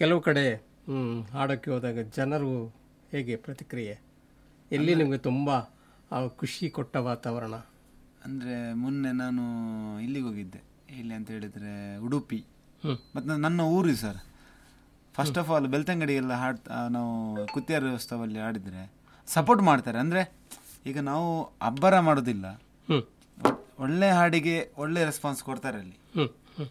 ಕೆಲವು ಕಡೆ ಹ್ಮ್, ಹಾಡೋಕ್ಕೆ ಹೋದಾಗ ಜನರು ಹೇಗೆ ಪ್ರತಿಕ್ರಿಯೆ ಎಲ್ಲಿ ನಿಮಗೆ ತುಂಬ ಆ ಖುಷಿ ಕೊಟ್ಟ ವಾತಾವರಣ ಅಂದರೆ ಮೊನ್ನೆ ನಾನು ಇಲ್ಲಿಗೆ ಹೋಗಿದ್ದೆ ಎಲ್ಲಿ ಅಂತ ಹೇಳಿದರೆ ಉಡುಪಿ ಹ್ಮ್. ಮತ್ತು ನನ್ನ ಊರು ಸರ್ ಫಸ್ಟ್ ಆಫ್ ಆಲ್ ಬೆಳ್ತಂಗಡಿಗೆಲ್ಲ ಹಾಡ್ ನಾವು ಕುತ್ತಿಯಾರ ಉತ್ಸವಲ್ಲಿ ಆಡಿದರೆ ಸಪೋರ್ಟ್ ಮಾಡ್ತಾರೆ ಅಂದರೆ ಈಗ ನಾವು ಅಬ್ಬರ ಮಾಡೋದಿಲ್ಲ ಹ್ಮ್ ಒ- ಒಳ್ಳೆ ಹಾಡಿಗೆ ಒಳ್ಳೆ ರೆಸ್ಪಾನ್ಸ್ ಕೊಡ್ತಾರೆ ಅಲ್ಲಿ ಹ್ಮ್ ಹ್ಮ್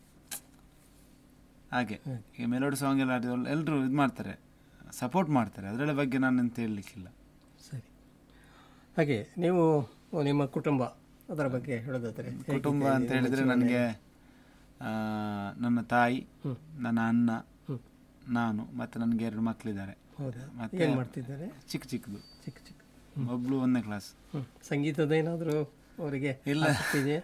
ಹಾಗೆ ಈಗ ಮೆಲೋಡಿ ಸಾಂಗ್ ಎಲ್ಲ ಆಡಿದ ಎಲ್ಲರೂ ಇದು ಮಾಡ್ತಾರೆ ಸಪೋರ್ಟ್ ಮಾಡ್ತಾರೆ ಅದರ ಬಗ್ಗೆ ನಾನು ಅಂತ ಹೇಳಲಿಕ್ಕಿಲ್ಲ ಸರಿ ಹಾಗೆ ನೀವು ನಿಮ್ಮ ಕುಟುಂಬ ಅದರ ಬಗ್ಗೆ ಹೇಳೋದಾದ್ರೆ ಹೇಗಿದೆ ಕುಟುಂಬ ಅಂತ ನಿಮ್ಮ ಹೇಳಿದರೆ ಜೀವನ? ನನಗೆ ಆ, ನನ್ನ ತಾಯಿ ಹ್ಮ್. ನನ್ನ ಅಣ್ಣ ಹ್ಮ್. ನಾನು ಮತ್ತು ನನಗೆ ಎರಡು ಮಕ್ಕಳಿದ್ದಾರೆ ಹೌದಾ ಮತ್ತೆ ಏನು ಮಾಡ್ತಿದ್ದಾರೆ ಚಿಕ್ಕ ಚಿಕ್ಕದು ಚಿಕ್ಕ ಚಿಕ್ಕ ಒಬ್ಳು ಒಂದನೇ ಕ್ಲಾಸ್ ಹ್ಮ್ ಸಂಗೀತದ ಏನಾದರೂ ಅವರಿಗೆ ಇಲ್ಲ. ಆಸಕ್ತಿ ಇದೆಯಾ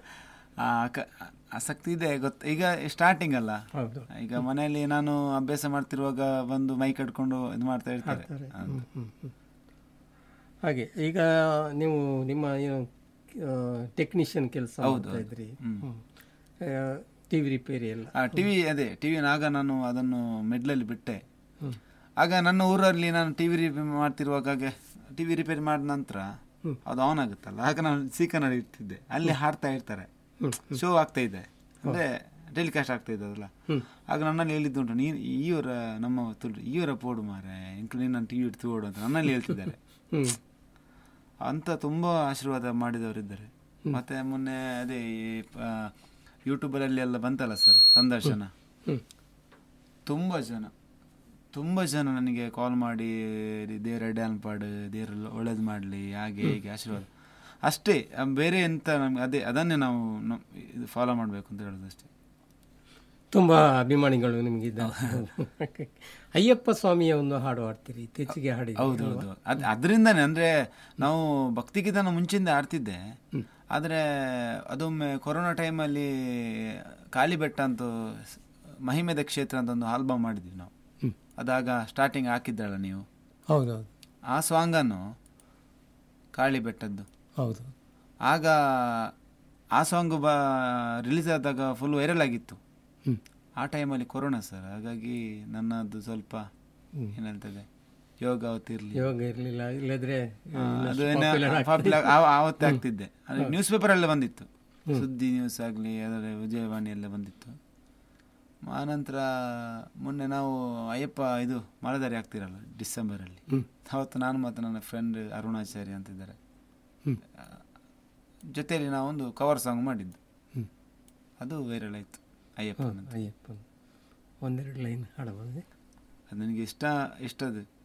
ಆಸಕ್ತಿ ಇದೆ ಗೊತ್ತ ಈಗ ಸ್ಟಾರ್ಟಿಂಗ್ ಅಲ್ಲ ಹೌದು ಈಗ ಮನೆಯಲ್ಲಿ ನಾನು ಅಭ್ಯಾಸ ಮಾಡ್ತಿರುವಾಗ ಬಂದು ಮೈ ಕಟ್ಕೊಂಡು ಇದು ಮಾಡ್ತಾ ಇರ್ತಾರೆ ಹಾಡ್ತಾರೆ ಅಂತ. ಹ್ಮ್, ಹ್ಮ್, ಹ್ಮ್. ಹಾಗೆ ಈಗ ನೀವು ನಿಮ್ಮ ಏನು ಟೆಕ್ನಿಷಿಯನ್ ಕೆಲಸ ಹೌದು, ಮಾಡ್ತಾ ಹೌದು. ಇದ್ರಿ ಹ್ಮ್. ಟಿ ವಿ ರಿಪೇರಿ ಎಲ್ಲ ಆ ಟಿವಿ ಅದೇ ಟಿವಿ ಆಗ ನಾನು ಅದನ್ನು ಮೆಡ್ಲಲ್ಲಿ ಬಿಟ್ಟೆ ಹ್ಮ್. ಆಗ ನನ್ನ ಊರಲ್ಲಿ ನಾನು ಟಿವಿ ರಿಪೇರಿ ಮಾಡ್ತಿರುವಾಗ ಟಿವಿ ರಿಪೇರಿ ಮಾಡಿದ ನಂತರ ಹ್ಮ್. ಅದು ಆನ್ ಆಗುತ್ತಲ್ಲ ಆಗ ನಾನು ಸೀಕನಲ್ಲಿ ಇರ್ತಿದ್ದೆ ಅಲ್ಲಿ ಹಾಡ್ತಾ ಇರ್ತಾರೆ ಹ್ಮ್, ಶೋ ಆಗ್ತಾ ಇದೆ ಅಂದ್ರೆ ಟೆಲಿಕಾಸ್ಟ್ ಆಗ್ತಾ ಇದೆ ಅದಲ್ಲ ಹ್ಮ್. ಆಗ ನನ್ನಲ್ಲಿ ಹೇಳಿದ್ದುಂಟು ನೀನು ಈವರ ನಮ್ಮ ತುಳು ಈವರ ಪೋಡು ಮಾರೆ ಇಂಕ್ಲು ನೀನು ಟಿ ವಿ ಇಡ್ತು ಓಡು ಅಂತ ನನ್ನಲ್ಲಿ ಹೇಳ್ತಿದ್ದಾರೆ ಹ್ಮ್ ಅಂತ ತುಂಬ ಆಶೀರ್ವಾದ ಮಾಡಿದವರಿದ್ದಾರೆ ಮತ್ತೆ ಮೊನ್ನೆ ಅದೇ ಈ ಯೂಟ್ಯೂಬರಲ್ಲಿ ಎಲ್ಲ ಬಂತಲ್ಲ ಸರ್ ಸಂದರ್ಶನ ಹ್ಮ್ ತುಂಬ ಜನ ತುಂಬ ಜನ ನನಗೆ ಕಾಲ್ ಮಾಡಿ ದೇವ್ರ ಡ್ಯಾನ್ ಪಾಡು ದೇವ್ರ ಒಳ್ಳೇದು ಮಾಡಲಿ ಹಾಗೆ ಹೀಗೆ ಆಶೀರ್ವಾದ ಅಷ್ಟೇ ಆ, ಬೇರೆ ಎಂತ ನಮ್ಗೆ ಅದೇ ಅದನ್ನೇ ನಾವು ನಮ್- ಇದು ಫಾಲೋ ಮಾಡಬೇಕು ಅಂತ ಹೇಳೋದು ಅಷ್ಟೇ ತುಂಬಾ ಅಭಿಮಾನಿಗಳು ನಿಮಗಿದ್ದಾರೆ ಅಯ್ಯಪ್ಪ ಸ್ವಾಮಿಯ ಒಂದು ಹಾಡು ಹಾಡ್ತೀರಿ ಇತ್ತೀಚೆಗೆ ಹಾಡಿದ್ದೀರಿ ಹೌದು ಹೌದು ಅದು ಅದರಿಂದನೇ ಅಂದರೆ ನಾವು ಭಕ್ತಿಗೀತನ ಮುಂಚಿಂದ ಆಡ್ತಿದ್ದೆ ಆದರೆ ಅದೊಮ್ಮೆ ಕೊರೋನಾ ಟೈಮಲ್ಲಿ ಕಾಳಿ ಬೆಟ್ಟ ಅಂತ ಸ್- ಮಹಿಮೆದ ಕ್ಷೇತ್ರ ಅಂತ ಒಂದು ಆಲ್ಬಮ್ ಮಾಡಿದ್ವಿ ನಾವು ಹ್ಮ್. ಅದಾಗ ಸ್ಟಾರ್ಟಿಂಗ್ ಹಾಕಿದ್ರಲ್ಲ ನೀವು ಹೌದೌದು ಆ ಸಾಂಗನ್ನು ಕಾಳಿ ಬೆಟ್ಟದ್ದು ಹೌದು ಆಗ ಆ ಸಾಂಗ್ ಬ ರಿಲೀಸ್ ಆದಾಗ ಫುಲ್ ವೈರಲ್ ಆಗಿತ್ತು ಹ್ಮ್ ಆ ಟೈಮಲ್ಲಿ ಕೊರೋನಾ ಸರ್ ಹಾಗಾಗಿ ನನ್ನದು ಸ್ವಲ್ಪ ಹ್ಮ್. ಏನು ಹೇಳ್ತದೆ ಯೋಗ ಅವತ್ತಿರಲಿ ಇವಾಗ ಇರಲಿಲ್ಲ ಇಲ್ಲದ್ರೆ ಆ, ಅದು ಏನೋ popular ಆ- ಆವತ್ತೇ ಆಗ್ತಿದ್ದೆ ನ್ಯೂಸ್ ಪೇಪರ್ ಎಲ್ಲ ಬಂದಿತ್ತು ಸುದ್ದಿ ನ್ಯೂಸ್ ಆಗಲಿ ಅದರ ವಿಜಯವಾಣಿ ಎಲ್ಲ ಬಂದಿತ್ತು ಆನಂತರ ಮೊನ್ನೆ ನಾವು ಅಯ್ಯಪ್ಪ ಇದು ಮಾಲಧಾರಿ ಆಗ್ತಿರಲ್ಲ ಡಿಸೆಂಬರಲ್ಲಿ ಹ್ಮ್. ಅವತ್ತು ನಾನು ಮತ್ತು ನನ್ನ ಫ್ರೆಂಡ್ ಅರುಣಾಚಾರ್ಯ ಅಂತಿದ್ದಾರೆ ಹ್ಮ್. ಆ, ಜೊತೆಯಲ್ಲಿ ನಾವೊಂದು ಕವರ್ ಸಾಂಗ್ ಮಾಡಿದ್ದು ಹ್ಮ್. ಅದು ವೈರಲ್ ಆಯಿತು ಅಯ್ಯಪ್ಪ ಅಯ್ಯಪ್ಪ ಒಂದೆರಡು ಲೈನ್ ಹಾಡಬಹುದು ಅದು ನನಗೆ ಇಷ್ಟ ಇಷ್ಟದು